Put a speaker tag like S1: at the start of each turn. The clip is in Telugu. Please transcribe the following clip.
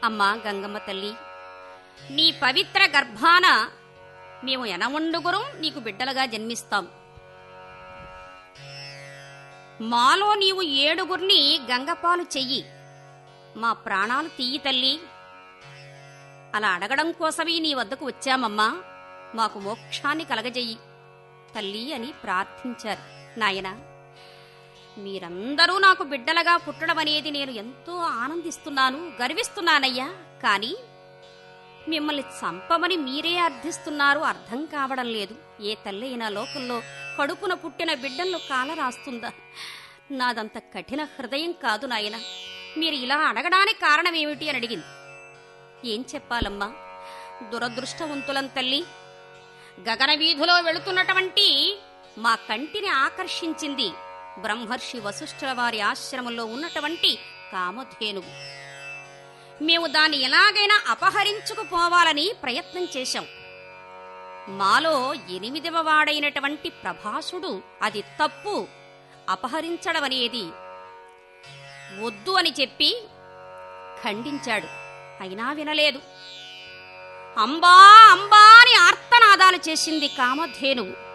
S1: అమ్మా గంగమ్మ తల్లి నీ పవిత్ర గర్భాన మేము ఎనవండుగురం నీకు బిడ్డలుగా జన్మిస్తాం మాలో నీవు ఏడుగురిని గంగపాలు చెయ్యి మా ప్రాణాలు తీయి తల్లి అలా అడగడం కోసమే నీ వద్దకు వచ్చామమ్మా మాకు మోక్షాన్ని కలగజెయ్యి తల్లి అని ప్రార్థించారు నాయనా మీరందరూ నాకు బిడ్డలుగా పుట్టడం అనేది నేను ఎంతో ఆనందిస్తున్నాను గర్విస్తున్నానయ్యా కానీ మిమ్మల్ని చంపమని మీరే అర్థిస్తున్నారు అర్థం కావడం లేదు ఏ తల్లి అయినా లోకంలో కడుపున పుట్టిన బిడ్డలను కాల రాస్తుందా నాదంత కఠిన హృదయం కాదు నాయన మీరు ఇలా అడగడానికి కారణం ఏమిటి అని అడిగింది ఏం చెప్పాలమ్మా దురదృష్టవంతులం తల్లి గగన వీధిలో వెళుతున్నటువంటి మా కంటిని ఆకర్షించింది బ్రహ్మర్షి వశిష్ఠుల వారి ఆశ్రమంలో ఉన్నటువంటి కామధేనువు మేము దాన్ని ఎలాగైనా అపహరించుకుపోవాలని ప్రయత్నం చేశాం మాలో ఎనిమిదవ వాడైనటువంటి ప్రభాసుడు అది తప్పు అపహరించడం అనేది వద్దు అని చెప్పి ఖండించాడు అయినా వినలేదు అంబా అంబా అని ఆర్తనాదాలు చేసింది కామధేనువు